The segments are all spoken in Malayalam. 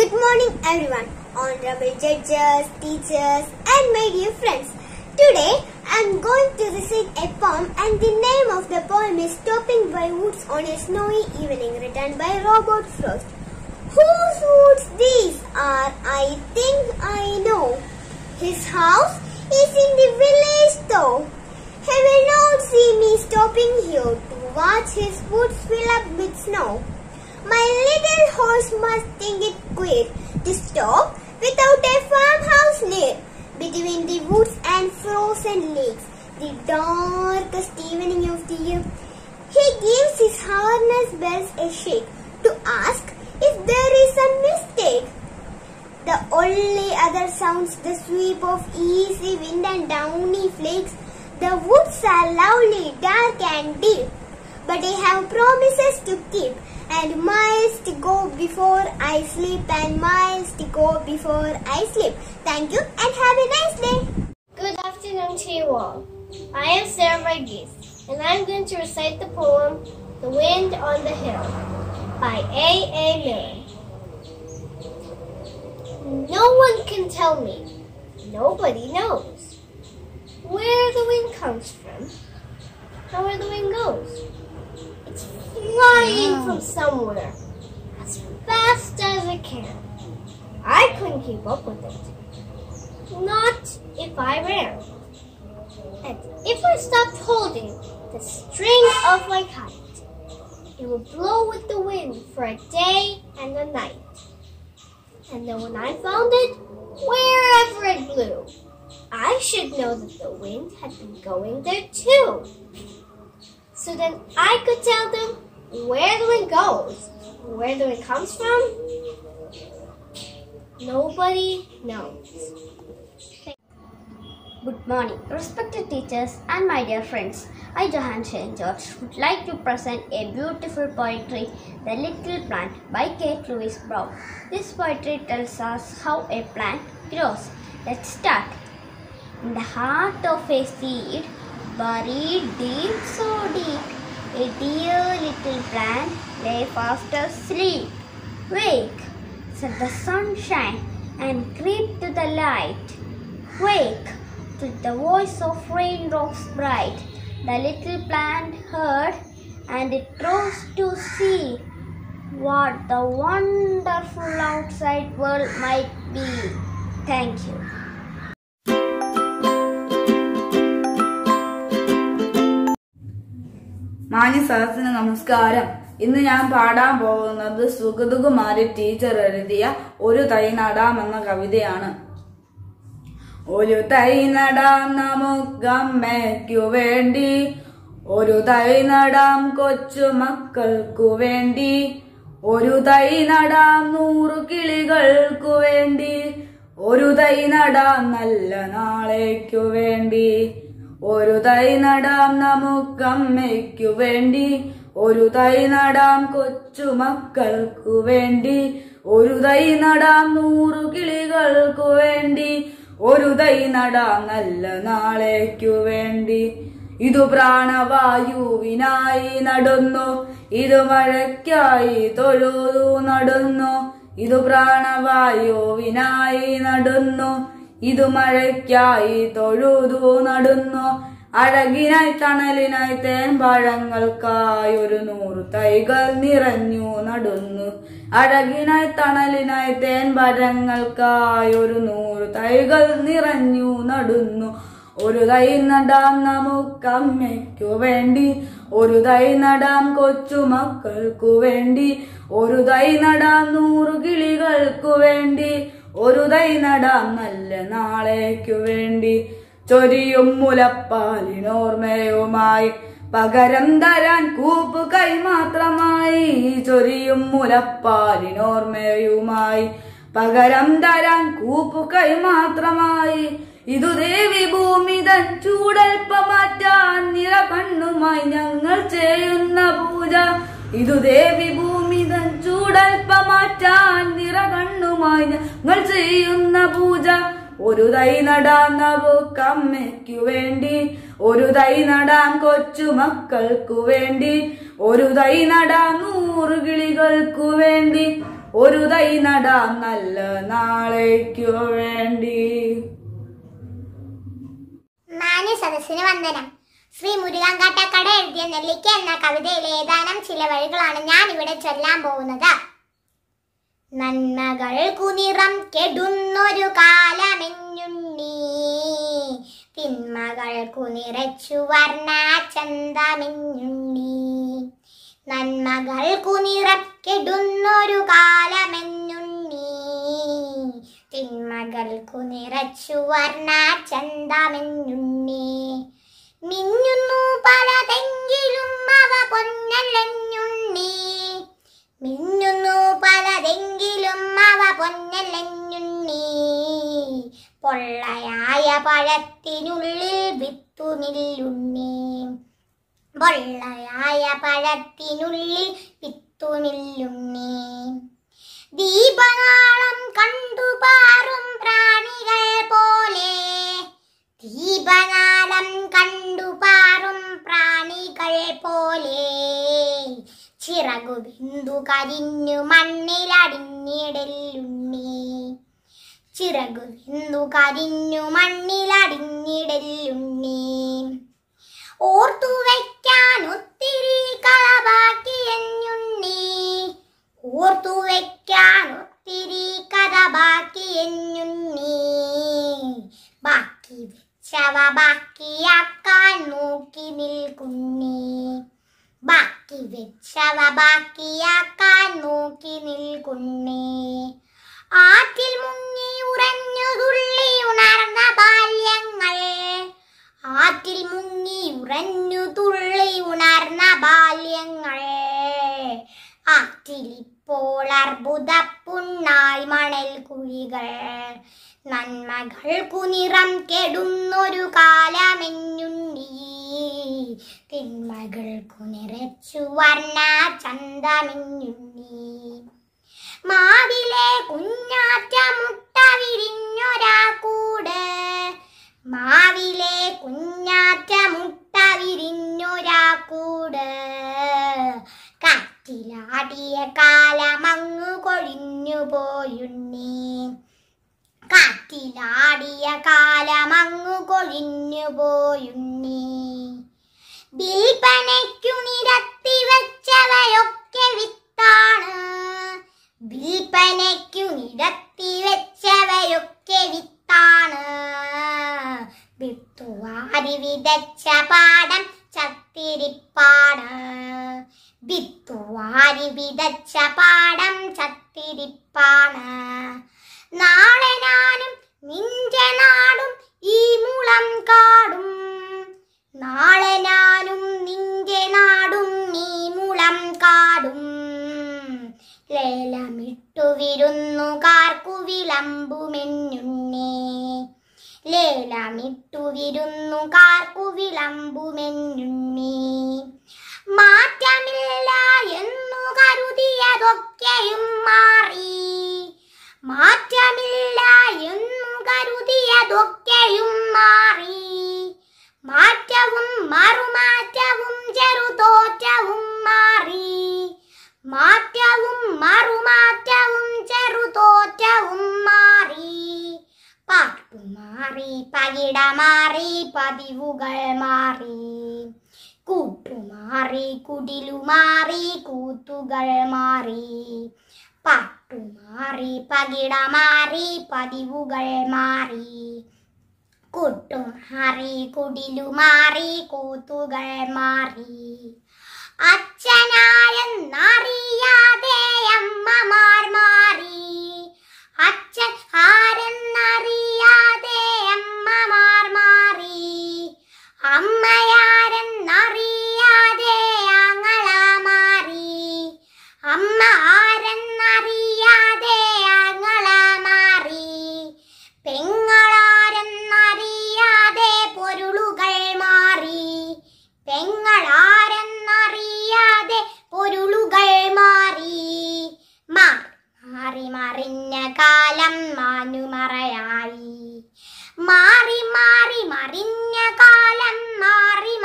Good morning, everyone, honorable judges, teachers, and my dear friends. Today, I'm going to recite a poem, and the name of the poem is "Stopping by Woods on a Snowy Evening," written by Robert Frost. Whose woods these are? I think I know. His house is in the village, though. He will not see me stopping here to watch his woods fill up with snow. My little horse must think it queer to stop without a farmhouse near. Between the woods and frozen lakes, the darkest evening of the year, he gives his harness bells a shake to ask if there is a mistake. The only other sounds the sweep of easy wind and downy flakes. The woods are lovely, dark and deep, but they have promises to keep and miles to go before I sleep and miles to go before I sleep. Thank you and have a nice day. Good afternoon to you all. I am Sarah Varghese, and I'm going to recite the poem The Wind on the Hill by A. A. Milne. No one can tell me, nobody knows, where the wind comes from or where the wind goes. It's flying from somewhere as fast as it can. I couldn't keep up with it. Not if I ran. And if I stopped holding the string of my kite, it would blow with the wind for a day and a night. And then when I found it, wherever it blew, I should know that the wind had been going there too. So then I could tell them where the wind goes, where the wind comes from. Nobody knows. Good morning, respected teachers and my dear friends. I, Johan Shane George, would like to present a beautiful poetry, The Little Plant by Kate Lewis Brown. This poetry tells us how a plant grows. Let's start. In the heart of a seed, buried deep, so deep, a dear little plant lay fast asleep. Wake, said the sunshine, and creep to the light. Wake, to the voice of raindrops bright, the little plant heard, and it rose to see what the wonderful outside world might be. Thank you. മാന്യ സദസ്സിന് നമസ്കാരം ഇന്ന് ഞാൻ പാടാൻ പോകുന്നത് സുഗതകുമാരി ടീച്ചർ എഴുതിയ ഒരു തൈ നടാം എന്ന കവിതയാണ് ഒരു തൈ നടാം നമുക്കമ്മയ്ക്കു വേണ്ടി ഒരു തൈ നടാം കൊച്ചു മക്കൾക്കു വേണ്ടി ഒരു തൈ നടാം നൂറു കിളികൾക്കു വേണ്ടി ഒരു തൈ നടാം നല്ല നാളേക്കു വേണ്ടി ഒരു തൈ നടാം നമുക്കമ്മയ്ക്കു വേണ്ടി ഒരു തൈ നടാം കൊച്ചു മക്കൾക്കു വേണ്ടി ഒരു തൈ നടാം നൂറു കിളികൾക്കു വേണ്ടി ഒരു തൈ നടാം നല്ല നാളേക്കു വേണ്ടി ഇതു പ്രാണവായുവിനായി നടുന്നു ഇത് മഴയ്ക്കായി തൊഴുതു നടുന്നു ഇതു പ്രാണവായുവിനായി നടുന്നു ഇതു മഴയ്ക്കായി തൊഴുതു നടുന്നു അഴകിനായി തണലിനായി തേൻപഴങ്ങൾക്കായി ഒരു നൂറ് തൈകൾ നിറഞ്ഞു നടുന്നു അഴകിനായി തണലിനായി തേൻപഴങ്ങൾക്കായി ഒരു നൂറ് തൈകൾ നിറഞ്ഞു നടുന്നു ഒരു തൈ നടാം നമുക്കമ്മയ്ക്കു വേണ്ടി ഒരു തൈ നടാം കൊച്ചു മക്കൾക്കു വേണ്ടി ഒരു തൈ നടാം നൂറു കിളികൾക്കു വേണ്ടി ഒരു തൈ നടാം നല്ല നാളേക്കു വേണ്ടി ചൊരിയും മുലപ്പാലിനോർമ്മയുമായി പകരം തരാൻ കൂപ്പ് കൈ മാത്രമായി ചൊരിയും മുലപ്പാലിനോർമ്മയുമായി പകരം തരാൻ കൂപ്പ് കൈ മാത്രമായി ഇതു ദേവി ഭൂമി തൻ ചൂടൽപ്പ മാറ്റാൻ നിറ കണ്ണുമായി ഞങ്ങൾ ചെയ്യുന്ന പൂജ ഇതു ദേവി ഭൂമി തൻ ചൂടൽപ്പ മാറ്റാൻ നിറ കണ്ണുമായി ഞങ്ങൾ ചെയ്യുന്ന പൂജ ഒരു തൈ നടാം നമുക്കമ്മയ്ക്കു വേണ്ടി ഒരു തൈ നടാം കൊച്ചു മക്കൾക്കു വേണ്ടി ഒരു തൈ നടാം നൂറ് കിളികൾക്കു വേണ്ടി ഒരു തൈ നടാം നല്ല നാളേക്കു വേണ്ടി മാന്യ സദസ്സിന് വന്ദനം ശ്രീ മുരുകാങ്കാട്ടക്കട എഴുതിയ നെല്ലിക്ക എന്ന കവിതയിലെ ഏതാനും ചില വരികളാണ് ഞാൻ ഇവിടെ ചൊല്ലാൻ പോകുന്നത് നന്മകൾ കുനിറം കെടുന്നൊരു കാലമെഞ്ഞുണ്ണി തിന്മകൾ കുനിറച്ചു വർണ്ണ ചന്തമെഞ്ഞുണ്ണി നന്മകൾ കുനിറം കെടുന്നൊരു കാലമെഞ്ഞുണ്ണി തിന്മകൾ കുനിറച്ചു വർണ്ണ ചന്തമെഞ്ഞുണ്ണി മിന്നുന്നു പലതെങ്കിലും അവ പൊന്നല്ലെഞ്ഞുണ്ണി മിന്നുന്നു പലതെങ്കിലും അവ പൊന്നല്ലെഞ്ഞുണ്ണി പൊള്ളയായ പഴത്തിനുള്ളിൽ വിത്തുനില്ലുണ്ണി പൊള്ളയായ പഴത്തിനുള്ളിൽ വിത്തുനില്ലുണ്ണി ദീപനാളം കണ്ടു പാറും പ്രാണികൾ പോലെ ദീപനാളം കണ്ടു പാറും പ്രാണികൾ പോലെ ചിറകു ബിന്ദു കരിഞ്ഞു മണ്ണിലടിഞ്ഞിടലുണ്ണി ചിറകു ബിന്ദു കരിഞ്ഞു മണ്ണിലടിഞ്ഞിടലുണ്ണി ഓർത്തു വയ്ക്കാൻ ഒത്തിരി കളബാക്കിയെഞ്ഞുണ്ണി ഓർത്തു വയ്ക്കാൻ ഒത്തിരി കഥ ബാക്കിയെഞ്ഞുണ്ണി ബാക്കി വെച്ചവ ബാക്കിയാക്കാൻ നോക്കി നിൽക്കുന്നി ബാക്കി വെച്ചവ ബാക്കിയാക്കാൻ നോക്കി നിൽക്കുന്നേ ആറ്റിൽ മുങ്ങി ഉറഞ്ഞു തുള്ളി ഉണർന്ന ബാല്യങ്ങൾ ആറ്റിൽ മുങ്ങി ഉറഞ്ഞു തുള്ളി ഉണർന്ന ബാല്യങ്ങൾ ആറ്റിലിപ്പോൾ അർബുദപ്പുണ്ണായി മണൽ കുഴികൾ നന്മകൾക്കു നിറം കെടുന്നൊരു കാലമെഞ്ഞുണ്ണി തിന്മകൾക്കു നിറച്ചു വർണ്ണ ചന്തമെഞ്ഞുണ്ണി മാവിലെ കുഞ്ഞാറ്റ മുട്ട വിരിഞ്ഞൊരാ കൂട് മാവിലെ കുഞ്ഞാറ്റ മുട്ട വിരിഞ്ഞൊരാ കൂട് കാറ്റിലാടിയ കാലമങ്ങു കൊഴിഞ്ഞു പോയുണ്ണി കാറ്റിലാടിയ കാലമങ്ങു കൊഴിഞ്ഞു പോയുണ്ണി വിൽപ്പനയ്ക്കു നിരത്തി വെച്ചവയൊക്കെ വിത്താണ് വിൽപ്പനയ്ക്കു നിരത്തി വെച്ചവയൊക്കെ വിത്താണ് വിത്തുവാരി വിതച്ച പാടം ചത്തിരിപ്പാട് വിത്തുവാരി വിതച്ച പാടം ചത്തിരിപ്പാണ് നാളെ ഞാനും നിന്റെ നാടും ഈ മുളം കാടും നാളെ ഞാനും നിന്റെ നാടും നീ മുളം കാടും ലേലമിട്ടു വിരുന്നുകാർക്കു വിളമ്പുമെന്നുണ്ണേ ലേലമിട്ടു വിരുന്നുകാർക്കു വിളമ്പുമെന്നുണ്ണേ മാറ്റമില്ല എന്നു കരുതിയതൊക്കെയും മാറി മാറ്റമില്ല എന്നു കരുതിയതൊക്കെയും മാറി മാറ്റവും മറുമാറ്റവും ചെറുതോറ്റവും മാറി മാറ്റവും മറുമാറ്റവും ചെറുതോറ്റവും മാറി പാട്ടു മാറി പകിട മാറി പതിവുകൾ മാറി കൂട്ടുമാറി കുടിലു മാറി കൂത്തുകൾ മാറി പാട്ടു മാറി പകിട മാറി പതിവുകൾ മാറി കൂട്ടുമാറി കുടിലു മാറി കൂത്തുകൾ മാറി അച്ഛനാരെന്നറിയാതെ അമ്മമാർ മാറി അച്ഛൻ ആരെന്നറിയാതെ അമ്മമാർ മാറി അമ്മയാരെന്നറിയാതെ ആങ്ങള മാറി അമ്മ ആരെന്നറിയാതെ ആങ്ങള മാറി പെങ്ങളാരെന്നറിയാതെ പൊരുളുകൾ മാറി പെങ്ങളാരെന്നറിയാതെ പൊരുളുകൾ മാറി മാറി മാറി മറിഞ്ഞ കാലം മാനുമറയായി മാറി മാറി മറിഞ്ഞ കാലം മാറി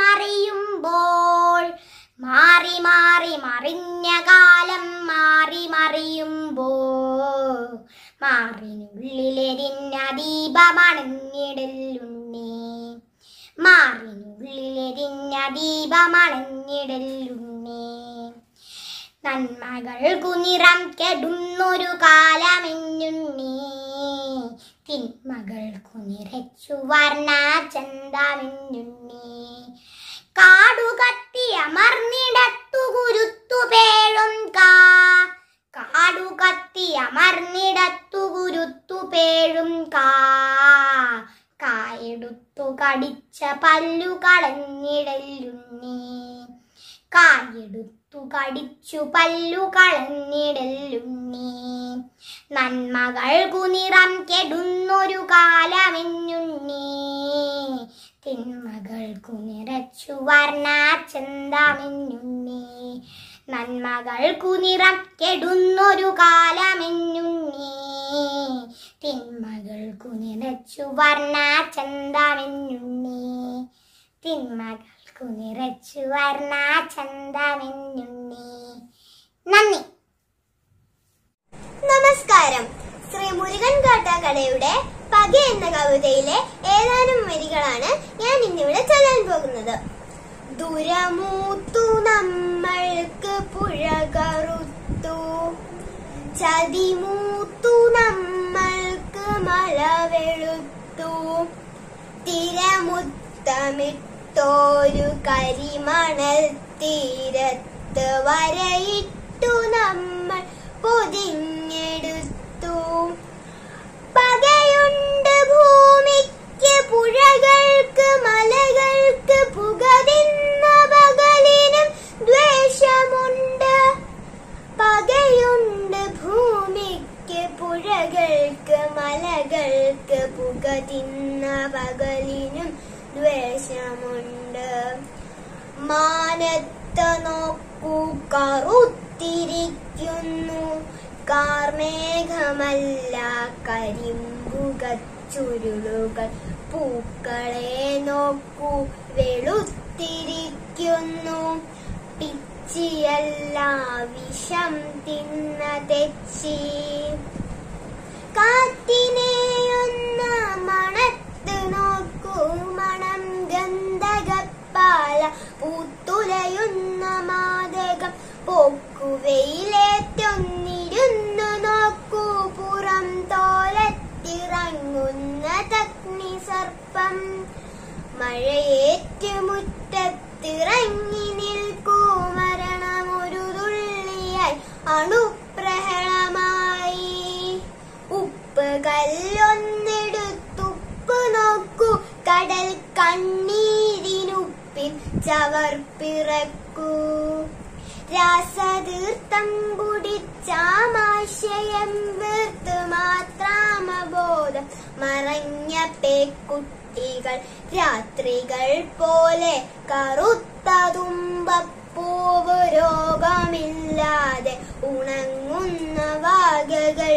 മറിയുമ്പോൾ മാറി മാറി മറിഞ്ഞ കാലം മാറി മറിയുമ്പോൾ മാറിനുള്ളിലെരിഞ്ഞ ദീപമണഞ്ഞിടലുണ്ണി മാറിനുള്ളിലെരിഞ്ഞ ദീപമണഞ്ഞിടലുണ്ണി നന്മകൾക്കു നിറം കെടുന്നൊരു കാലമെഞ്ഞുണ്ണി തിന്മകൾക്കു നിറച്ചു വർണ്ണ ചന്ദമെഞ്ഞുണ്ണി കാടുകത്തി അമർന്നിടത്തു കുരുത്തു പേഴും കാ കാടുകത്തി അമർന്നിടത്തു കുരുത്തു പേഴും കാ കായെടുത്തു കടിച്ച പല്ലു കളഞ്ഞിടലുണ്ണി കായെടുത്തു കടിച്ചു പല്ലു കളഞ്ഞിടലുണ്ണി നന്മകൾക്കു നിറം കെടുന്നൊരു കാലമെഞ്ഞുണ്ണി തിന്മകൾക്കു നിറച്ചു വർണ്ണാചന്ദമെഞ്ഞുണ്ണി നന്മകൾക്കു നിറം കെടുന്നൊരു കാലമെഞ്ഞുണ്ണി തിന്മകൾക്കു നിറച്ചു വർണ്ണാചന്ദമെഞ്ഞുണ്ണി തിന്മകൾക്കു നിറച്ചു വർണ്ണാചന്ദമെഞ്ഞുണ്ണി നന്ദി നമസ്കാരം ശ്രീ മുരുകൻ കാട്ടാക്കടയുടെ പക എന്ന കവിതയിലെ ഏതാനും വരികളാണ് ഞാൻ ഇന്നിവിടെ ചൊല്ലാൻ പോകുന്നത് ദുരമൂത്തു നമ്മൾക്ക് പുഴ കറുത്തു ചതിമൂത്തു നമ്മൾക്ക് മഴ വെളുത്തു തിരമുത്തമിട്ടോരു കരിമണൽ തീരത്ത് വരയിട്ടു നമ്മൾ പൊതിഞ്ഞെടുത്തു പകയുണ്ട് ഭൂമിക്ക് പുഴകൾക്ക് മലകൾക്ക് പുകതിന്ന പകലിനും ദ്വേഷമുണ്ട് പകയുണ്ട് ഭൂമിക്ക് പുഴകൾക്ക് മലകൾക്ക് പുകതിന്ന പകലിനും ദ്വേഷമുണ്ട് മാനത്ത് നോക്കൂ കറുത്തിരിക്കുന്നു കാർമേഘമല്ല കരിമ്പുക ചുരുളുകൾ പൂക്കളെ നോക്കൂ വെളുത്തിരിക്കുന്നു പിച്ചിയല്ല വിഷം തിന്ന തെച്ചി കാറ്റിനെ ഒന്ന് മണത്ത് നോക്കൂ മണം ഗന്ധകപ്പാല പൂത്തുലയുന്ന മാതകം പോക്കുവെയിലേറ്റൊന്നിരുന്നു നോക്കൂ പുറം തോലത്തിറങ്ങുന്ന തഗ്നി സർപ്പം മഴയേറ്റു മുറ്റത്തിറങ്ങി നിൽക്കൂ മരണമൊരു തുള്ളിയായി അണുപ്രഹളമായി ഉപ്പ് കല്ലൊന്നെടുത്തുപ്പ് നോക്കൂ കടൽ കണ്ണീരിനുപ്പിൽ ചവർപ്പിറക്കൂ രാസതീർത്ഥം കുടിച്ചാമാശയം വീർത്ത് മാത്രാമബോധം മറഞ്ഞ പേക്കുട്ടികൾ രാത്രികൾ പോലെ കറുത്ത തുമ്പപ്പൂവ് രോഗമില്ലാതെ ഉണങ്ങുന്ന വാകകൾ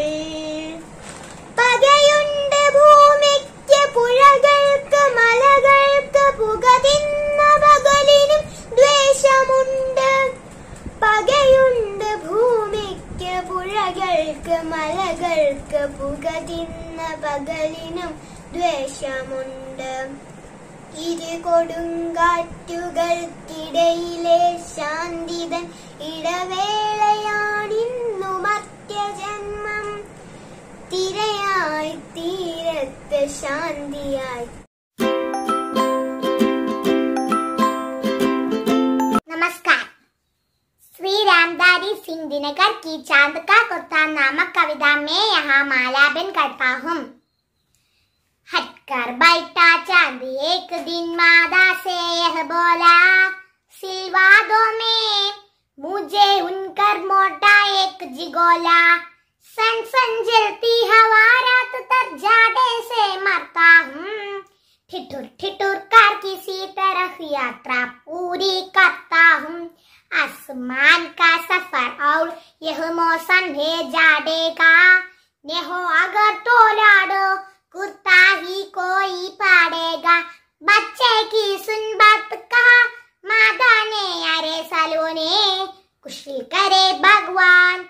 പകയുണ്ട് ഭൂമിക്ക് പുഴകൾക്ക് മലകൾക്ക് പുകതിന്ന പകലിനും ദ്വേഷമുണ്ട് പകയുണ്ട് ഭൂമിക്ക് പുഴകൾക്ക് മലകൾക്ക് പുകതിന്ന പകലിനും ദ്വേഷമുണ്ട് ഇരു കൊടുങ്കാറ്റുകൾക്കിടയിലെ ശാന്തിതൻ ഇടവേളയാണിന്നു മർത്യജന്മം തിരയായി തീരത്ത് ശാന്തിയായി नमस्कार श्री रामदारी सिंह दिनकर की चांद का कुत्ता नामक कविता में यहाँ मालाबन करता हूँ हटकर बैठा चांद एक दिन मादा से यह बोला सिलवा दो में मुझे उनकर मोटा एक जिगोला सन सन जलती हवा रात तर जाडे से मरता हूँ ठिठुर ठिठुर कर किसी तरह यात्रा पूरी करता हूँ आसमान का सफर और यह मौसम है जाडेगा ने हो अगर तो लाडो कुत्ता ही कोई पाड़ेगा बच्चे की सुन बात कहा माता ने अरे सालों ने कुशल करे भगवान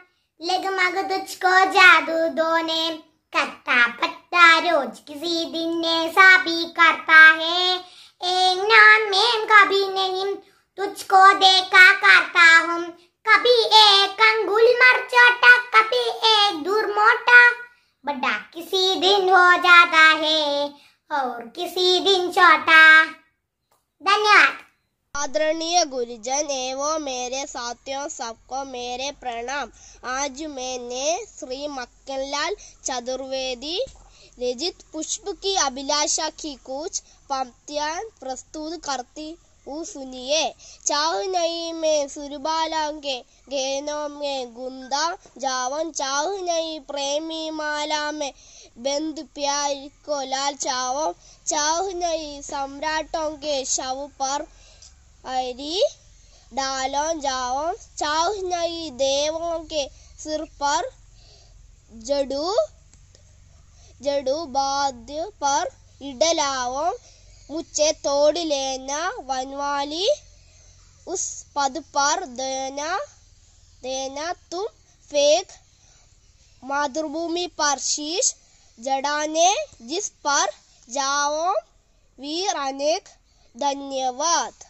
लगमग तुझको जादू दो ने कत्ता पत्ता रोज किसी दिन ने साबी करता है एक नाम में कभी नहीं तुझको देखा करता हूँ कभी एक अंगुल मर छोटा कभी एक दूर मोटा बड़ा किसी दिन हो जाता है और किसी दिन छोटा धन्यवाद आदरणीय गुरुजन एवं मेरे साथियों सबको मेरे प्रणाम आज मैंने श्री मक्खनलाल चतुर्वेदी रचित पुष्प की अभिलाषा की कुछ पंक्तियां प्रस्तुत करती हूँ सुनिए चाह नहीं मैं सुरबाला के गहनों में गुंदा जावन चाह नहीं प्रेमी माला में बंद प्यार को लाल चावो चाह नहीं सम्राटों के शव पर अरी डालो जाओ चाह नहीं देवों के सिर पर जड़ू जड़ू बाद्य पर इडलाओ मुझे तोड़ लेना वनवाली उस पद पर देना देना तुम फेंक मातृभूमि पर शीश जड़ाने जिस पर जाओ वीर अनेक धन्यवाद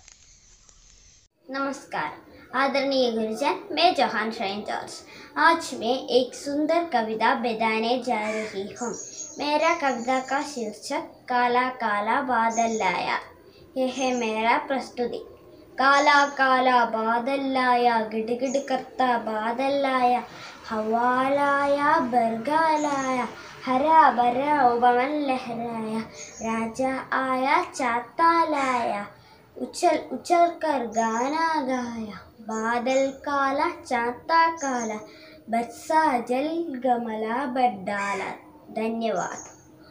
नमस्कार आदरणीय गुरुजन मैं जहान शैन जॉर्ज आज मैं एक सुंदर कविता बताने जा रही हूँ मेरा कविता का शीर्षक काला काला बादल लाया यह है मेरा प्रस्तुति काला काला बादल लाया गिड़गिड़ करता बादल लाया हवा लाया बरगा लाया हरा भरा उपवन लहराया राजा आया चाता लाया उछल उछल कर गाना गाया बादल काला चांता काला बरसा जल गमला बड्डाला धन्यवाद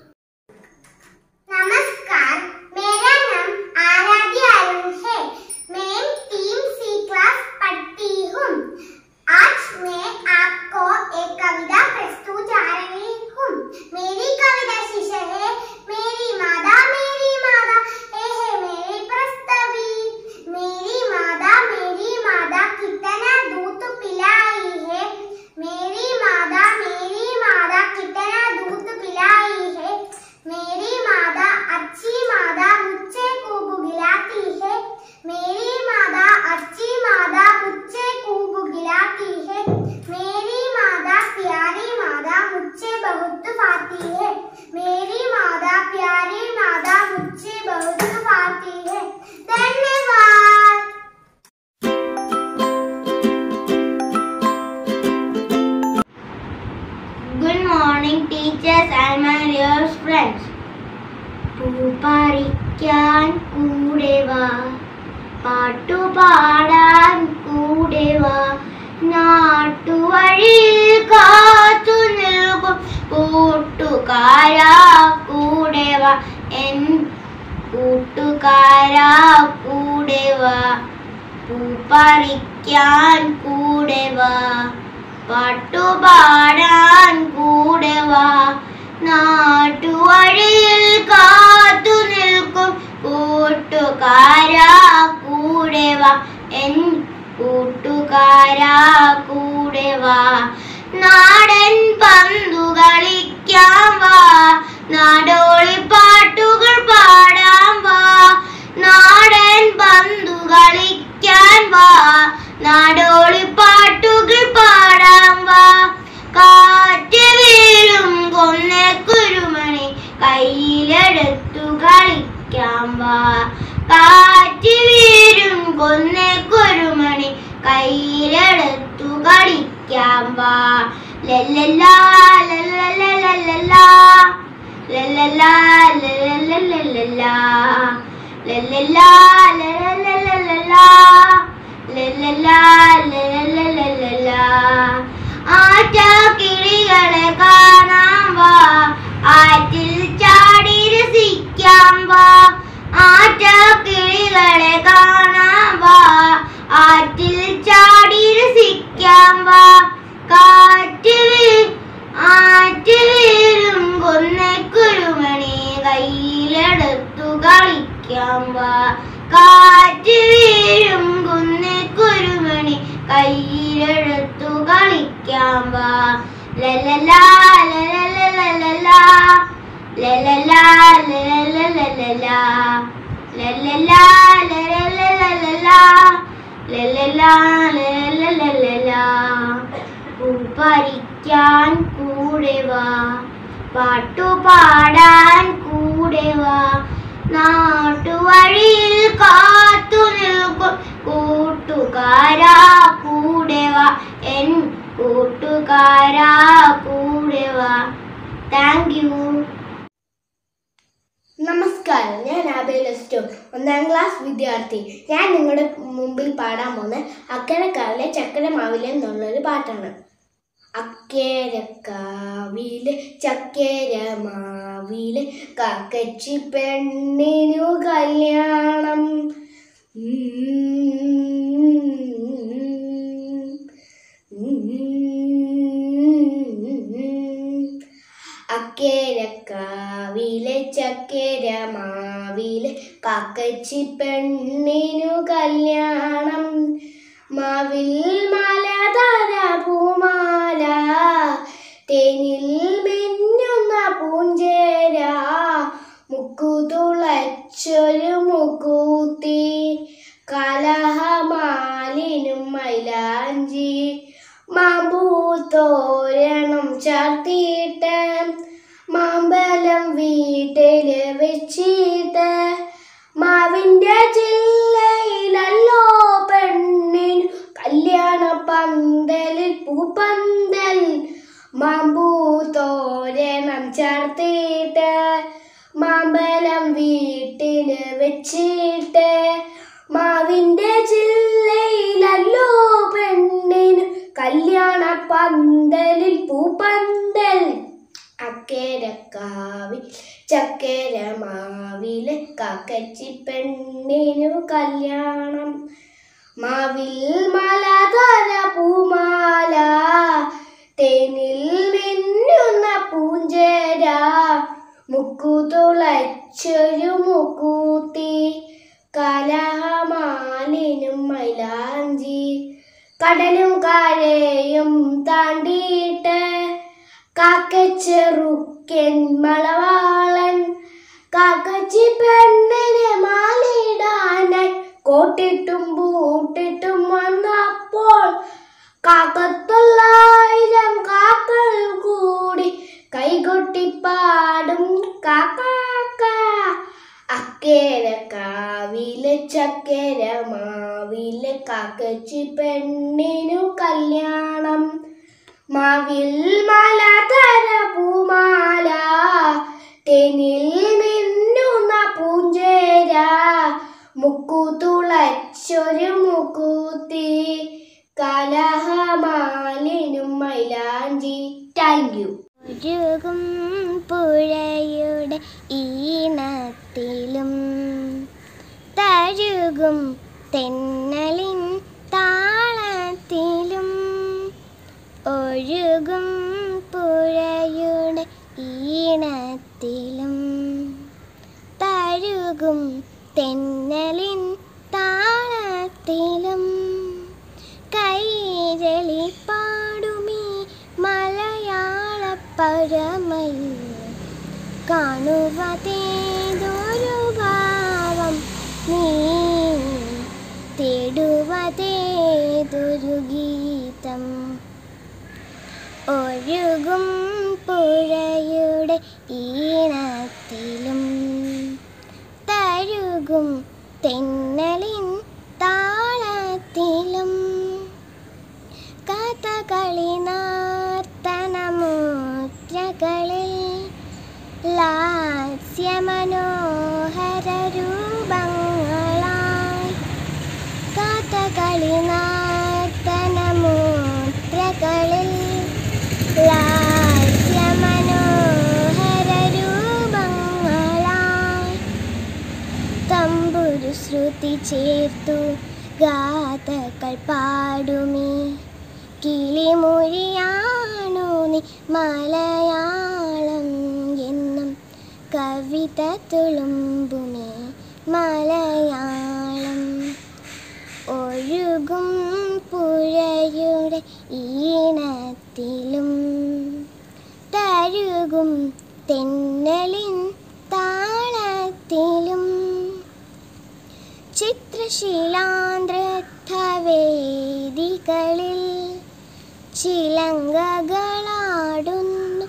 नमस्कार मेरा नाम आराध्य अरुण है मैं तीन सी क्लास पढ़ती हूँ आज मैं आपको एक कविता प्रस्तुत जा रही हूँ मेरी कविता शीर्षक है मेरी मादा मेरी मादा ए है मेरी प्रस्तवी मेरी मादा मेरी मादा कितना दूध पिलाई है मेरी मादा मेरी मादा कितना दूध पिलाई है मेरी मादा अच्छी मादा मुझसे खूब गिलाती है मेरी मादा अच्छी मादा मुझसे खूब गिलाती है मेरी मादा प्यारी मादा मुझसे बहुत फाती है मेरी मादा प्यारी मादा मुझसे बहुत फाती है धन्यवाद Good morning, teachers and my dear friends. പൂപ്പറിക്കാൻ കൂടെ വാ പാട്ടുപാടാൻ കൂടെ വാ നാട്ടുവഴിയിൽ കാത്തു നിൽക്കും കൂട്ടുകാരാ കൂടെ വാ എൻ കൂട്ടുകാരാ കൂടെ വാ പൂപ്പറിക്കാൻ കൂടെ വാ പാട്ടുപാടാൻ കൂടെ വാ നാട്ടുവഴിയിൽ കാത്തു നിൽക്കും കൂട്ടുകാരാ കൂടെ വാ എൻ കൂട്ടുകാരാ കൂടെ വാ നാടൻ പന്തു കളിക്കാൻ വാ നാടോളി പാട്ടുകൾ പാടാൻ വാ നാടൻ പന്തു കളിക്കാൻ വാ നാടോളി പാട്ടുകൾ പാടാൻ വാ കാറ്റ് വീഴും കൊന്നെ കുരുമണി കയ്യിലെടുത്തു കളിക്കാൻ വാ കാറ്റ് വീഴും കൊന്നെ കുരുമണി കയ്യിലെടുത്തു കളിക്കാൻ വാ ലല്ലല്ലാ ലല്ലല്ലല്ലല്ലാ ലല്ലല്ലാ ലല്ലല്ലല്ലല്ലാ ലല്ലല്ലാ ലല്ലല്ലല്ലല്ലാ ലല്ലല്ലാ ലല്ലല്ലല്ലല്ലാ ആറ്റ കിളികളെ കാണാൻ വാ ആറ്റിൽ ചാടി രസിക്കാം വാ ആറ്റ കിളികളെ കാണാൻ വാ ആറ്റിൽ ചാടി രസിക്കാം വാ കാറ്റ് വീ- ആറ്റ് വീഴും കൊന്നക്കുരുമണി കയ്യിലെടുത്തു കളിക്കാം വാ കാറ്റ് വീഴും കുന്നക്കുരുമണി കയ്യിലെടുത്തു കളിക്കാം വാ ലലലാ ലലലലലലാ ലലലാ ലലലലലലാ ലലലാ ലലലലലലാ ലലലാ ലലലലലലാ പൂ പറിക്കാൻ കൂടെ വാ പാട്ടു പാടാൻ കൂടെ വാ നാട്ടുവഴിയിൽ കാത്തു നിൽക്കും കൂട്ടുകാരാ കൂടെ വാ എൻ കൂട്ടുകാരാ കൂടെ വാ താങ്ക് യു നമസ്കാരം ഞാൻ ആബേലസ്റ്റോ ഒന്നാം ക്ലാസ് വിദ്യാർത്ഥി ഞാൻ നിങ്ങളുടെ മുമ്പിൽ പാടാൻ പോകുന്ന അക്കരക്കാവിലെ ചക്കരമാവിലെ എന്നുള്ളൊരു പാട്ടാണ് അക്കേരക്കാവിലെ ചക്കരമാവിലെ കാക്കച്ചി പെണ്ണിനു കല്യാണം അക്കേരക്കാവിലെ ചക്കേരമാവിലെ കാക്കച്ചി പെണ്ണിനു കല്യാണം മാവിൽ മലതര പൂമാല തേനിൽ മിന്നുന്ന പൂഞ്ചേര മുക്കു തുളച്ചൊരു മുക്കൂത്തി കലഹമാലിനും മൈലാഞ്ചി മാമ്പൂത്തോരണം ചാർത്തിയിട്ട് മാമ്പലം വീട്ടില് വെച്ചിട്ട് മാവിന്റെ ജില്ലയിലല്ലോ പെണ്ണിന് കല്യാണ പന്തലിൽ പൂപ്പന്തൽ മാമ്പൂത്തോരണം ചാർത്തിയിട്ട് മാമ്പലം വീട്ടില് വെച്ചിട്ട് മാവിന്റെ ജില്ലയിലല്ലോ പെണ്ണിന് കല്യാണ പന്തലിൽ പൂപ്പന്തൽ അക്കേരക്കാവിൽ ചക്കരമാവിലെ കാക്കച്ചി പെണ്ണിനു കല്യാണം മാവിൽ മലതര പൂമാല തേനിൽ മിന്നുന്ന പൂഞ്ചേര മുക്കു തുളച്ചൊരു മുക്കൂത്തി കലഹമാലിനും മൈലാഞ്ചി കടലും കരയും താണ്ടിയിട്ട് കാക്കച്ചെറുക്കൻ മളവാളൻ കാക്കച്ചി പെണ്ണിനെ മാലിടാനായി കോട്ടിട്ടും ബൂട്ടിട്ടും വന്നപ്പോൾ കാക്കത്തൊള്ളായിരം കാക്കൾ കൂടി കൈകൊട്ടിപ്പാടും കാക്കാക്ക അക്കേരക്കാവിലെ ചക്കര മാവിലെ കാക്കച്ചി പെണ്ണിനു കല്യാണം മാവിൽ മലതര പൂമാല തേനിൽ മിന്നുന്ന പൂഞ്ചേര മുക്കു തുളച്ചൊരു മുക്കൂത്തി കലഹമാലിനും മൈലാഞ്ചി താങ്ക് യു ഒഴുകും പുഴയുടെ ഈണത്തിലും തഴുകും തെന്നലിൻ താളത്തിലും ഒഴുകും പുഴയുടെ ഈണത്തിലും തഴുകും തെന്നലിൻ താളത്തിലും കൈരളി പാടുമീ മലയാള പഴമയിൽ കാണുവതേതൊരു ഭാവം നീ തേടുവതേതൊരു ഗീതം ഒഴുകും പുഴയുടെ ഈണത്തിലും തഴുകും തെന്നലിൻ താളത്തിലും കഥകളി നർത്തനമുദ്രകളിൽ ലാസ്യമനോഹര രൂപങ്ങളായി കഥകളി നർത്തനമുദ്രകളിൽ ലാസ്യമനോഹര രൂപങ്ങളായി തമ്പുരു ശ്രുതി ചേർത്തു ഗാഥകൾ പാടുമേ കിളിമൊഴിയാണു നീ മലയാളം എന്നും കവിത തുളുമ്പുമേ മലയാളം ഒഴുകും പുഴ ഈണത്തിലും തഴുകും തെന്നലിൻ താളത്തിലും ചിത്രശീലാന്ത്രവേദികളിൽ ചിലങ്കകളാടുന്നു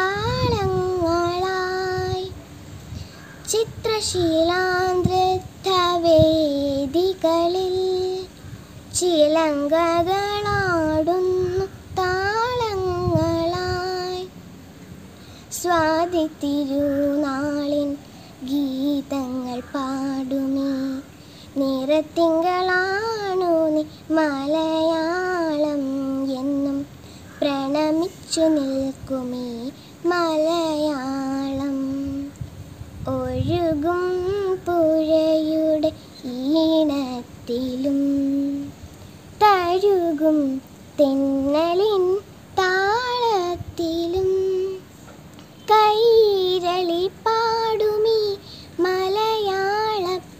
താളങ്ങളായി ചിത്രശീലാന്ത്രവേദികളിൽ ചിലങ്കകളാടുന്നു താളങ്ങളായി സ്വാതി തിരുനാളിൻ ഗീതങ്ങൾ പാടുമേ നിറത്തിങ്കളാണു നീ മലയാളം എന്നും പ്രണമിച്ചു നിൽക്കുമേ മലയാളം ഒഴുകും പുഴയുടെ ഈണത്തിലും തഴുകും തെന്നലിൻ താളത്തിലും കൈരളി പാടുമീ മലയാളപ്പ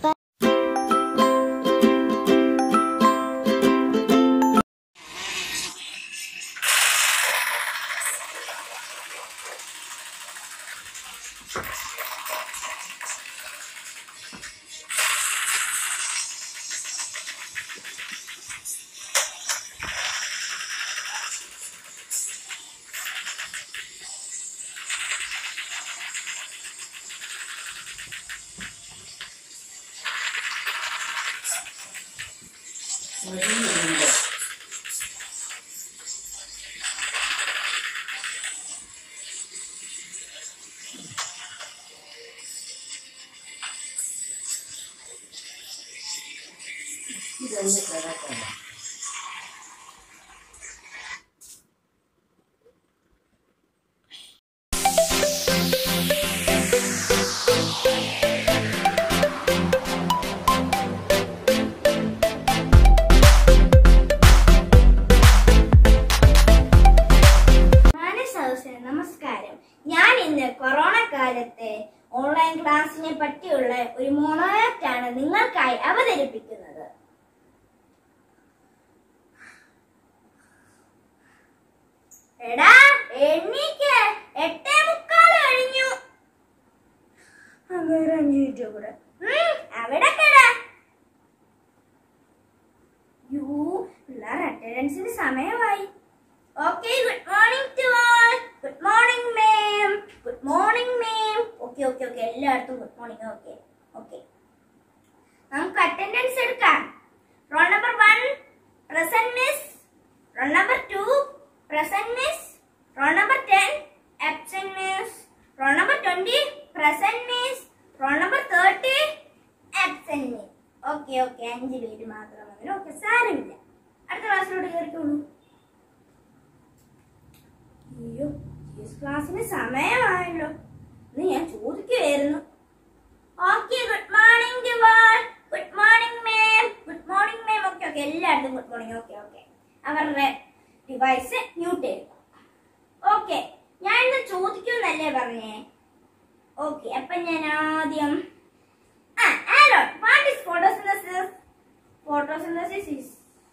മാനസ് ഹൗസിന് നമസ്കാരം ഞാൻ ഇന്ന് കൊറോണ കാലത്തെ ഓൺലൈൻ ക്ലാസ്സിനെ പറ്റിയുള്ള ഒരു മോണോആക്ട് ആണ് നിങ്ങൾക്കായി അവതരിപ്പിക്കുന്നത് എടാ എണ്ണീക്ക് എട്ടേ മുക്കാൽ കഴിഞ്ഞു ആ, വേറെ അഞ്ച് മിനിറ്റ് കൂടെ ഉം, അവിടെ കേടാ യൂ പിള്ളേർ അറ്റൻഡൻസിന് സമയമായി okay good morning to all good morning ma'am good morning ma'am okay okay okay എല്ലായിടത്തും ഗുഡ് മോർണിംഗ് ഓക്കെ ഓക്കെ നമുക്ക് അറ്റൻഡൻസ് എടുക്കാം roll number one present miss roll number two present miss roll number ten absent miss roll number twenty present miss roll number thirty absent miss okay okay അഞ്ച് പേര് മാത്രം മതി ഓക്കെ സാരമില്ല അടുത്ത ക്ലാസ്സിലോട്ട് കയറിക്കോളൂ അയ്യോ ക്ലാസ്സിന് സമയമായല്ലോ എന്ന് ഞാൻ ചോദിക്കുമായിരുന്നു ഓക്കെ ഗുഡ് മോർണിംഗ് ഡിവാൾ good morning ma'am good morning ma'am okay okay എല്ലായിടത്തും ഗുഡ് മോർണിംഗ് ഓക്കെ ഓക്കെ അവരുടെ ഡിവൈസ് മ്യൂട്ട് ചെയ്യുക ഓക്കെ ഞാൻ ഇന്ന് ചോദിക്കുമെന്നല്ലേ പറഞ്ഞേ ഓക്കെ അപ്പൊ ഞാൻ ആദ്യം ആ ആരോ what is photosynthesis photosynthesis is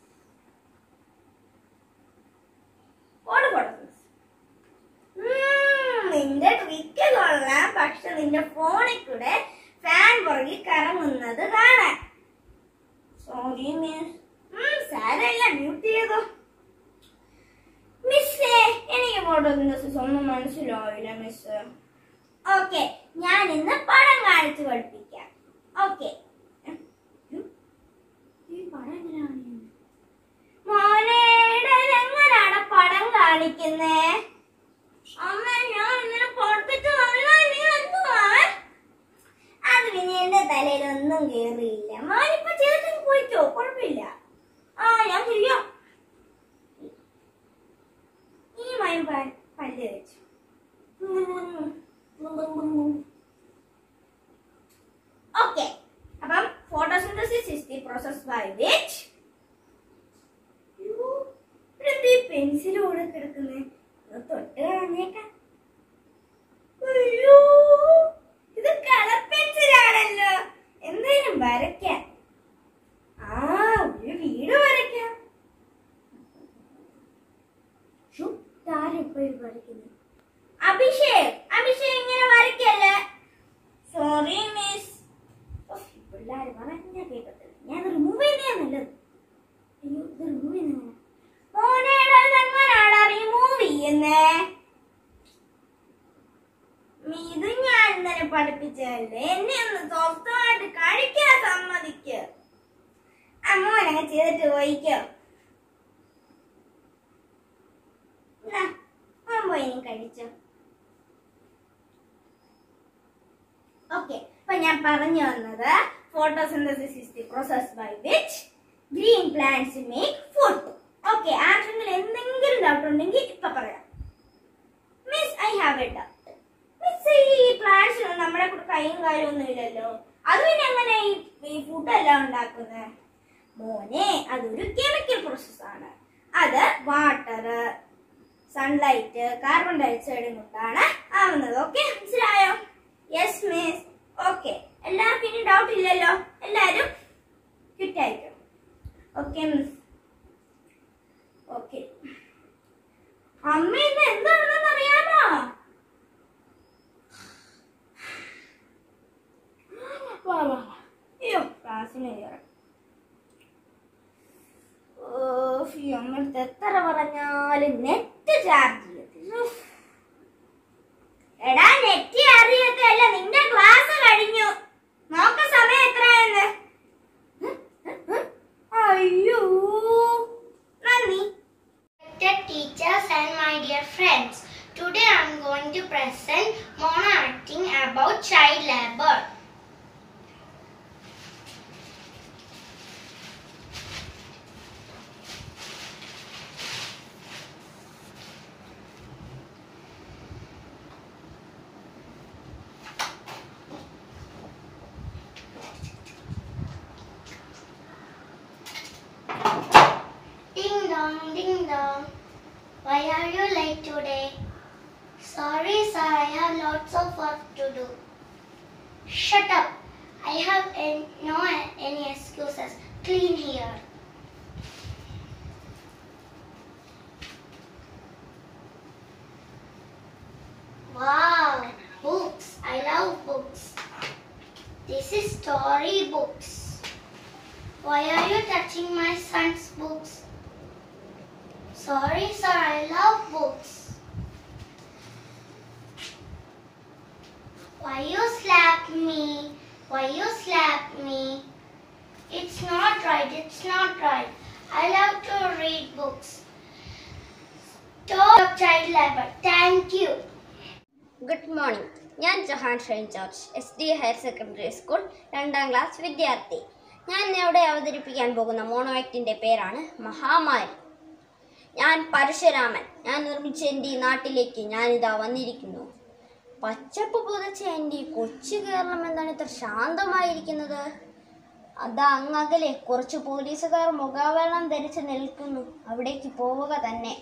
what photosynthesis ഉം, നിന്റെ ട്രിക്ക് കൊള്ളാം പക്ഷെ നിന്റെ ഫോണിൽ കൂടെ ഫാൻ പുറകിൽ കറങ്ങുന്നത് കാണാൻ സോറി മിസ് സാരമില്ല മ്യൂട്ട് ചെയ്തോ മിസ്സേ എനിക്ക് ഫോട്ടോസിന്തസിസ് ഒന്നും മനസ്സിലാവില്ല മിസ് ഓക്കെ ഞാൻ ഇന്ന് പടം കാണിച്ചു പഠിപ്പിക്കാം ഓക്കെ ഈ പടം എങ്ങനെയാണ് മോനെ എങ്ങനെയാണ് പടം കാണിക്കുന്നേ അമ്മ ഞാൻ ഇന്നലെ പഠിപ്പിച്ചു അത് പിന്നെ എന്റെ തലയിൽ ഒന്നും കേറിയില്ല മോനിപ്പോ ചേട്ടൻ പോയിക്കോ കുഴപ്പമില്ല ആ ഞാൻ ചെയ്യാം ഈ മയം പ- പല്ല് വെച്ചു ഓക്കെ അപ്പം photosynthesis is the process by which pencil കൂടെ കിടക്കുന്നേ അഭിഷേക് അഭിഷേക് ഇങ്ങനെ വരയ്ക്കല്ലേ സോറി മിസ് പിള്ളേർ പറഞ്ഞ കേട്ടത് ഞാൻ റിമൂവ് ചെയ്യുന്നതാ നല്ലത് അയ്യോ ഇത് റിമൂവ് ചെയ്യുന്ന മോനേടാ ഇതെങ്ങനാടാ റിമൂവ് ചെയ്യുന്നേ മീ, ഇത് ഞാൻ ഇന്നലെ പഠിപ്പിച്ചതല്ലേ എന്നെ ഒന്ന് സ്വസ്ഥമായിട്ട് കഴിക്കാൻ സമ്മതിക്ക് അമ്മോനങ്ങ് ചെയ്തിട്ട് പോയിക്കോ എന്നാ, മോൻ പോയി നീ കഴിച്ചോ ഓക്കെ അപ്പൊ ഞാൻ പറഞ്ഞു വന്നത് photosynthesis is the process by which green plants make food okay ആർക്കെങ്കിലും എന്തെങ്കിലും ഡൗട്ട് ഉണ്ടെങ്കിൽ ഇപ്പൊ പറയാം miss I have a doubt miss ഈ പ്ലാന്റ്സ് നമ്മുടെ കൂടെ കൈയും കാര്യം ഒന്നും ഇല്ലല്ലോ അത് പിന്നെ എങ്ങനെ ഈ ഈ ഫുഡ് എല്ലാം ഉണ്ടാക്കുന്നത് മോനെ അതൊരു കെമിക്കൽ പ്രോസസ് ആണ് അത് വാട്ടർ സൺലൈറ്റ് കാർബൺ ഡയോക്സൈഡും കൊണ്ടാണ് ആവുന്നത് ഓക്കെ മനസ്സിലായോ യെസ് മിസ് ഓക്കെ എല്ലാവർക്കും ഇനി ഡൗട്ട് ഇല്ലല്ലോ എല്ലാരും കിട്ടായിരിക്കും ഓക്കെ മിസ് ഓക്കെ അമ്മ ഇന്ന് എന്താണെന്ന് അറിയാമോ വാ വാ വാ. അയ്യോ ക്ലാസ്സിന് കയറാം ഓഫ്, ഈ അമ്മടുത്ത് എത്ര പറഞ്ഞാലും നെറ്റ് ചാർജ് ചെയ്യത്തില്ല ഉഫ്. എടാ നെറ്റ് അറിയത്തല്ല നിന്റെ ക്ലാസ് കഴിഞ്ഞു നോക്ക സമയം എത്രയെന്ന് ഉം, ഉം, ഉം. അയ്യോ നന്ദി Respected teachers and my dear friends, today I am going to present mono acting about child labor. Ding dong, ding dong. Why are you late today? Sorry, sir, I have lots of work to do. Shut up. I have an- no any excuses. Clean here. Wow, books. I love books. This is story books. Why are you touching my son's books? Sorry, sir, I love books. Why you slap me? Why you slap me? It's not right, it's not right. I love to read books. Stop child labor. Thank you. Good morning ഞാൻ Jahan Shine George S D higher secondary school രണ്ടാം ക്ലാസ് വിദ്യാർത്ഥി ഞാൻ ഇന്ന് ഇവിടെ അവതരിപ്പിക്കാൻ പോകുന്ന മോണോ ആക്ടിൻ്റെ പേരാണ് മഹാമാരി ഞാൻ പരശുരാമൻ ഞാൻ നിർമ്മിച്ച എൻ്റെ ഈ നാട്ടിലേക്ക് ഞാനിതാ വന്നിരിക്കുന്നു പച്ചപ്പ് പുതച്ച എൻ്റെ ഈ കൊച്ചു കേരളം എന്താണ് ഇത്ര ശാന്തമായിരിക്കുന്നത് അതാ അങ്ങകലെ കുറച്ച് പോലീസുകാർ മുഖാവരണം ധരിച്ച് നിൽക്കുന്നു അവിടേക്ക് പോവുക തന്നെ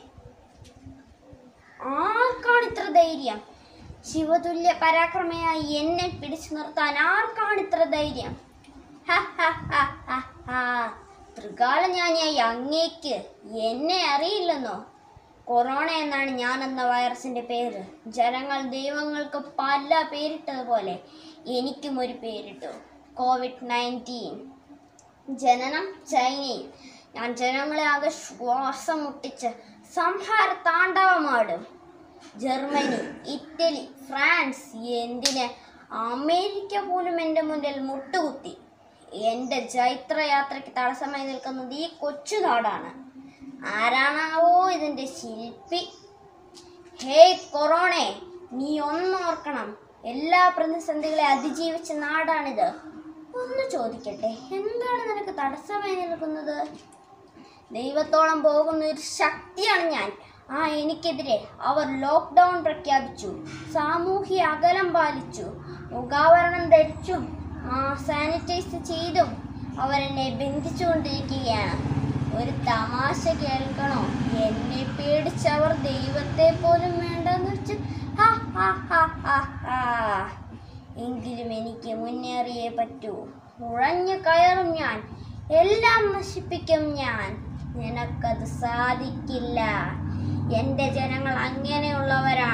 ആർക്കാണ് ഇത്ര ധൈര്യം ശിവതുല്യ പരാക്രമയായി എന്നെ പിടിച്ചു നിർത്താൻ ആർക്കാണ് ഇത്ര ധൈര്യം ഹ, ഹ, ഹ, ഹ, ഹ. ത്രികാലജ്ഞാനിയായി അങ്ങേക്ക് എന്നെ അറിയില്ലെന്നോ കൊറോണ എന്നാണ് ഞാൻ എന്ന വൈറസിന്റെ പേര് ജനങ്ങൾ ദൈവങ്ങൾക്ക് പല പേരിട്ടതുപോലെ എനിക്കും ഒരു പേരിട്ടു കോവിഡ് നയൻറ്റീൻ ജനനം ചൈനയിൽ ഞാൻ ജനങ്ങളെ ആകെ ശ്വാസം മുട്ടിച്ച് സംഹാര താണ്ഡവമാടും ജർമ്മനി ഇറ്റലി ഫ്രാൻസ് എന്തിന് അമേരിക്ക പോലും എൻ്റെ മുന്നിൽ മുട്ടുകുത്തി എൻ്റെ ജൈത്രയാത്രയ്ക്ക് തടസ്സമായി നിൽക്കുന്നത് ഈ കൊച്ചു നാടാണ് ആരാണാവോ ഇതിൻ്റെ ശില്പി ഹേയ് കൊറോണേ നീ ഒന്നോർക്കണം എല്ലാ പ്രതിസന്ധികളെ അതിജീവിച്ച നാടാണിത് ഒന്ന് ചോദിക്കട്ടെ എന്താണ് നിനക്ക് തടസ്സമായി നിൽക്കുന്നത് ദൈവത്തോളം പോകുന്ന ഒരു ശക്തിയാണ് ഞാൻ ആ എനിക്കെതിരെ അവർ ലോക്ക്ഡൗൺ പ്രഖ്യാപിച്ചു സാമൂഹ്യ അകലം പാലിച്ചു മുഖാവരണം ധരിച്ചും ആ സാനിറ്റൈസ് ചെയ്തും അവരെന്നെ ബന്ധിച്ചുകൊണ്ടിരിക്കുകയാണ് ഒരു തമാശ കേൾക്കണോ എന്നെ പേടിച്ചവർ ദൈവത്തെ പോലും വേണ്ടെന്ന് വെച്ച് ഹാ ഹാ ഹാ ഹാ ഹാ എങ്കിലും എനിക്ക് മുന്നേറിയേ പറ്റൂ ഉഴഞ്ഞു കയറും ഞാൻ എല്ലാം നശിപ്പിക്കും ഞാൻ നിനക്കത് സാധിക്കില്ല എൻ്റെ ജനങ്ങൾ അങ്ങനെയുള്ളവരാണ്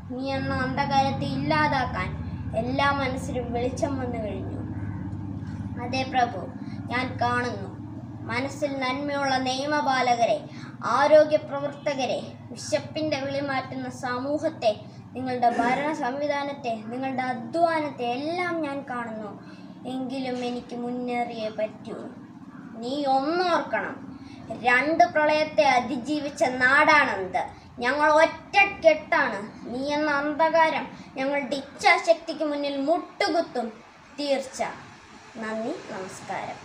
നീ എന്ന അന്ധകാരത്തെ ഇല്ലാതാക്കാൻ എല്ലാ മനസ്സിലും വെളിച്ചം വന്നു കഴിഞ്ഞു അതെ പ്രഭു ഞാൻ കാണുന്നു മനസ്സിൽ നന്മയുള്ള നിയമപാലകരെ ആരോഗ്യ പ്രവർത്തകരെ വിശപ്പിൻ്റെ വിളി മാറ്റുന്ന സമൂഹത്തെ നിങ്ങളുടെ ഭരണ സംവിധാനത്തെ നിങ്ങളുടെ അധ്വാനത്തെ എല്ലാം ഞാൻ കാണുന്നു എങ്കിലും എനിക്ക് മുന്നേറിയേ പറ്റൂ നീ ഒന്നോർക്കണം രണ്ട് പ്രളയത്തെ അതിജീവിച്ച നാടാണെന്ത് ഞങ്ങൾ ഒറ്റക്കെട്ടാണ് നീ എന്ന അന്ധകാരം ഞങ്ങളുടെ ഇച്ഛാശക്തിക്ക് മുന്നിൽ മുട്ടുകുത്തും തീർച്ച നന്ദി നമസ്കാരം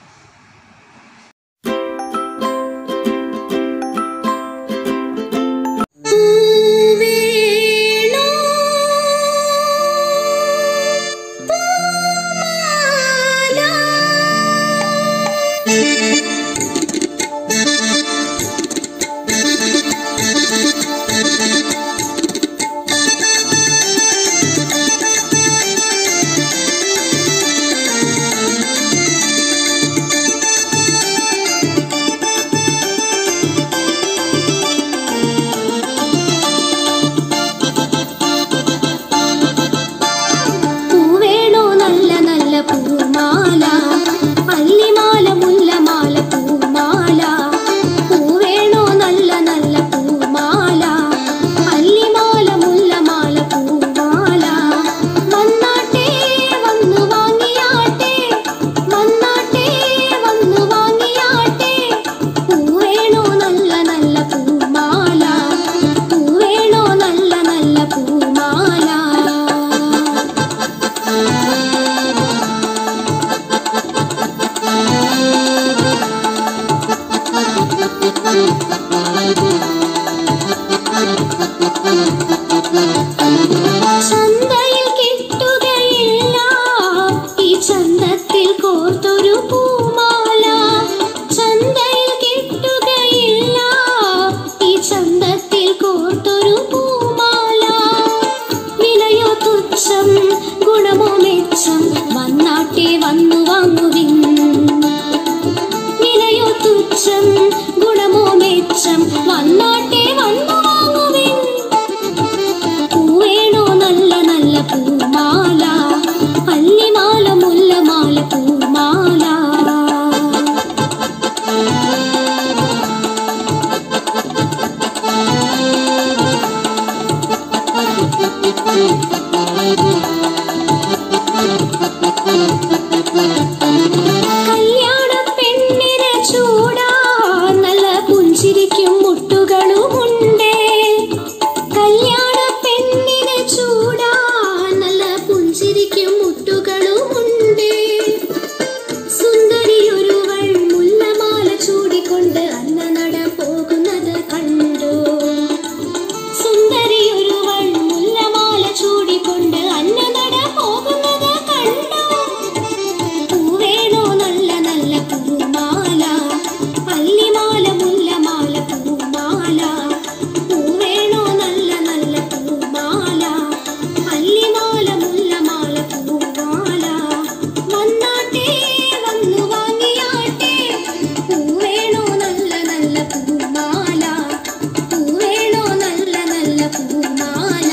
പൂവേണോ നല്ല നല്ല പൂമാല അല്ലിമാല മുല്ലമാല പൂമാല പൂവേണോ നല്ല നല്ല പൂമാല അല്ലിമാല മുല്ലമാല പൂമാല മന്നാട്ടെ വന്നു വാങ്ങിയാട്ടെ മന്നാട്ടെ വന്നു വാങ്ങിയാട്ടെ പൂവേണോ നല്ല നല്ല പൂമാല പൂവേണോ നല്ല നല്ല പൂമാല ചന്തയിൽ കിട്ടുകയില്ല ഈ ചന്തത്തിൽ കോർത്തൊരു പൂമാല ചന്തയിൽ കിട്ടുകയില്ല ഈ ചന്തത്തിൽ കോർത്തൊരു പൂമാല വിലയോ തുച്ഛം ഗുണമോ മെച്ചം വന്നാട്ടെ വന്നു വാങ്ങുവിൻ വിലയോ തുച്ഛം ഗുണമോ മെച്ചം വന്നാട്ടെ വന്നു വാങ്ങുവിൻ പൂവേണോ നല്ല നല്ല പൂമാല അല്ലിമാല മുല്ലമാല പൂമാല കല്യാണ പെണ്ണിന് ചൂടാ നല്ല പുഞ്ചിരിക്കും മുട്ടുകളുമുണ്ടേ കല്യാണ പെണ്ണിന് ചൂടാ നല്ല പുഞ്ചിരിക്കും മുട്ടുകളുമുണ്ടേ സുന്ദരിയൊരുവൾ മുല്ലമാല ചൂടിക്കൊണ്ട് അന്ന നട പോകുന്നത് കണ്ടു സുന്ദരിയൊരുവൾ മുല്ലമാല ചൂടിക്കൊണ്ട് അന്ന നട പോകുന്നത് കണ്ടു പൂവേണോ നല്ല നല്ല പൂമാല അല്ലിമാല മുല്ലമാല പൂമാല പൂവേണോ നല്ല നല്ല പൂമാല അല്ലിമാല മുല്ലമാല പൂമാല മന്നാട്ടെ വന്നു വാങ്ങിയാട്ടെ പൂവേണോ നല്ല നല്ല പൂമാല പൂവേണോ നല്ല നല്ല പൂമാല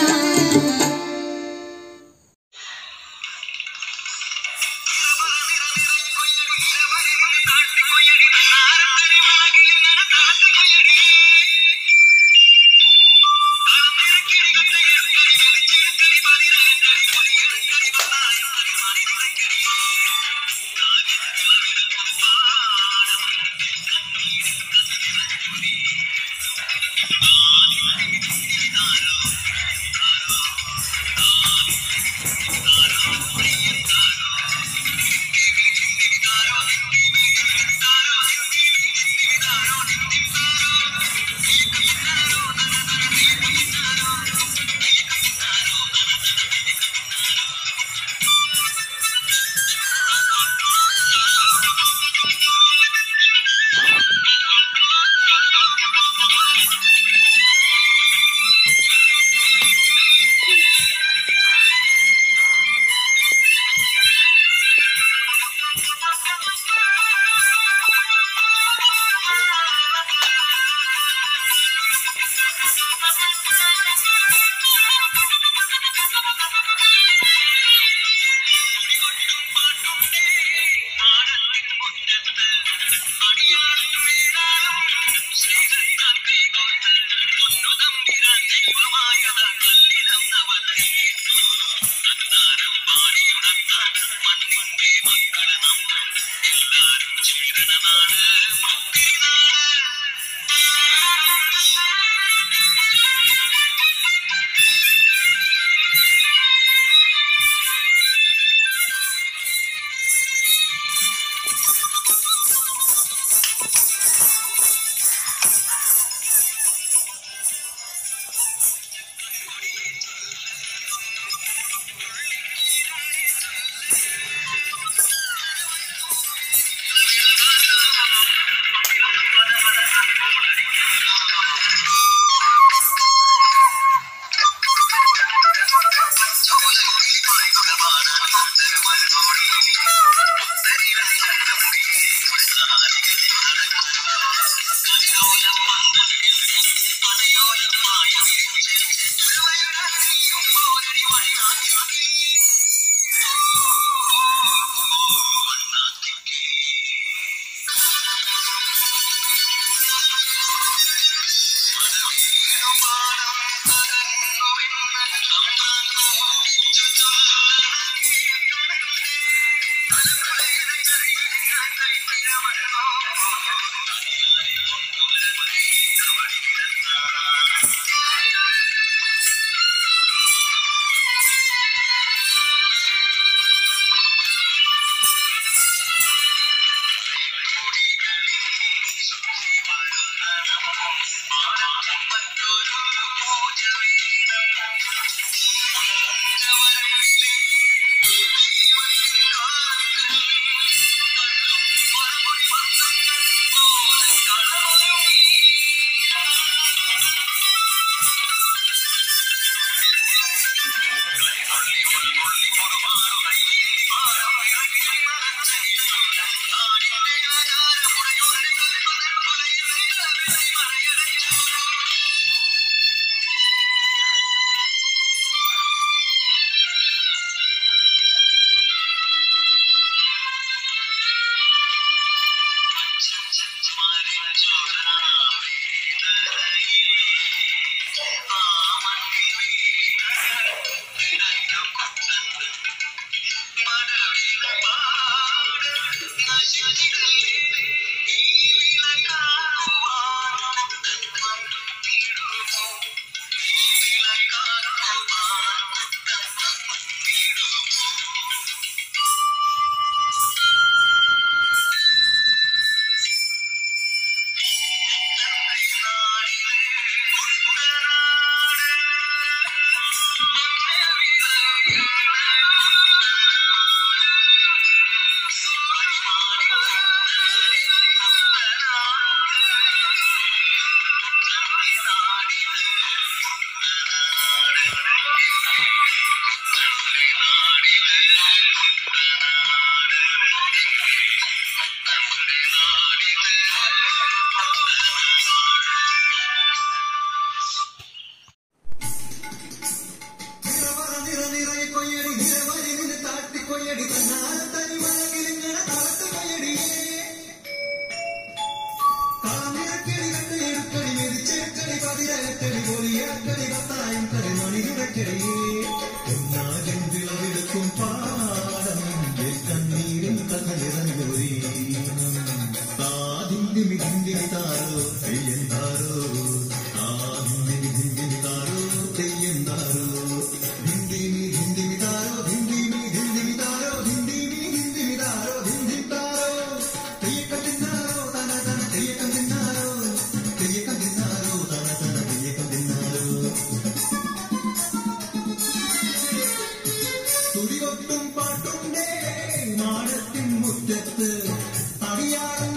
തുടികൊട്ടും പാട്ടുണ്ടേ മാടത്തിൻ മുറ്റത്ത് അടിയാറും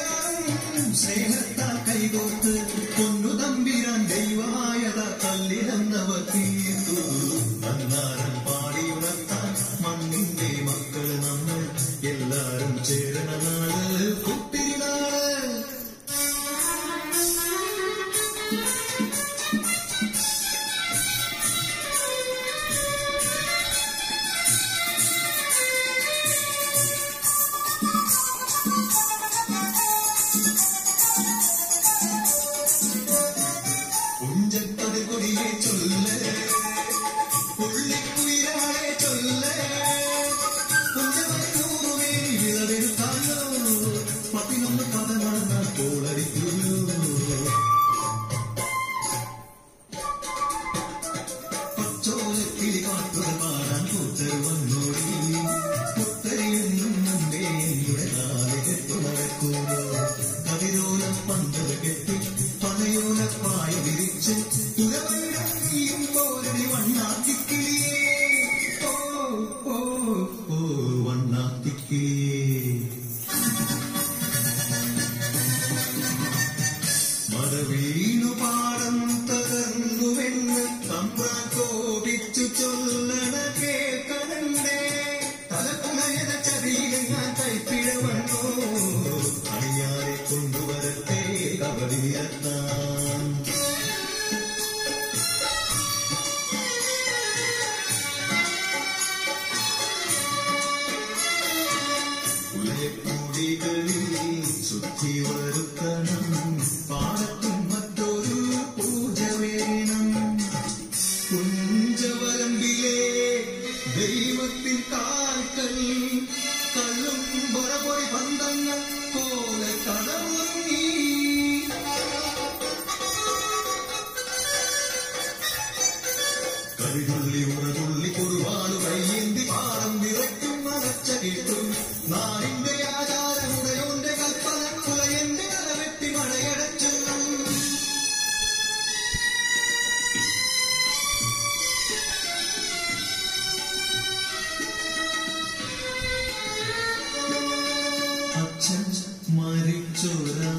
മേലാറും സ്നേഹത്താൽ കൈകോർത്ത് പൊന്നു തമ്പിരാൻ ദൈവമായത കല്ലിടന്നവർ തീർത്തു അന്നാരം പാടിയുണർത്താൻ മണ്ണിന്റെ മക്കൾ നമ്മൾ എല്ലാരും ചേരണ നാട് കുട്ടിനാട് പുഞ്ചക്കതിർ കൊടിയെ ചൊല്ല് പുള്ളിക്കുയിലാളെ ചൊല്ല് പുഞ്ചമൂറുമേ വിളവെടുത്താലോ പതിനൊന്ന് പദമാണ് കോളടിക്കുന്നു പച്ചോലക്കിളി കാട്ടുകൾ പാടാൻ കൂട്ടർ വന്നോടി പുത്തരിയെന്നും മുമ്പേ ഇവിടെ നാല് കെട്ടു നടക്കുന്നു കതിരോല പന്തൽ കെട്ടി പനയോല പായ വിരിച്ച് തുരവയിടം നീയും പോരടി വണ്ണാത്തിക്കിളിയേ ഓ ഓ ഓ വണ്ണാത്തിക്കിളിയേ മറവീണു പാടം തകർന്നുവെന്ന് തമ്പ്രാൻ കോപിച്ചു ചൊല്ലണ കേൾക്കണണ്ടേ തലക്കുണയത ചതിയിലെ ഞാൻ കൈപ്പിഴ വന്നോ അണിയാരെ കൊണ്ടുവരട്ടെ കബളിയെത്താൻ ദൈവത്തിൻ കാൽക്കൽ കള്ളും ബറപൊടി ബന്ധങ്ങൾ കോല കടമുറങ്ങി കരിതുള്ളി ഉറതുള്ളി കൊടുവാളു കയ്യേന്തി പാടം വിറയ്ക്കും മനച്ച കിട്ടും നാടിന്റെ ആചാരമുടയോന്റെ കൽപ്പന കുലയന്റെ കലവെട്ടി മഴയടച്ചു അച്ഛൻ മരിച്ചൊരാ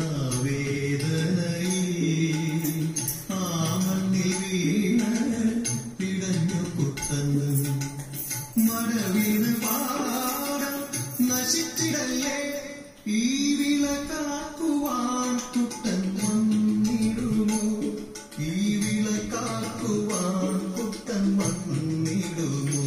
വേദനയിൽ ആ മണ്ണിൽ വീണ് പിടഞ്ഞു കുത്തന്ന് മഴവീണ് പാടം നശിച്ചിടല്ലേ ഈ വിള കാക്കുവാൻ കുട്ടൻ വന്നിടുമോ ഈ വിള കാക്കുവാൻ കുട്ടൻ വന്നിടുമോ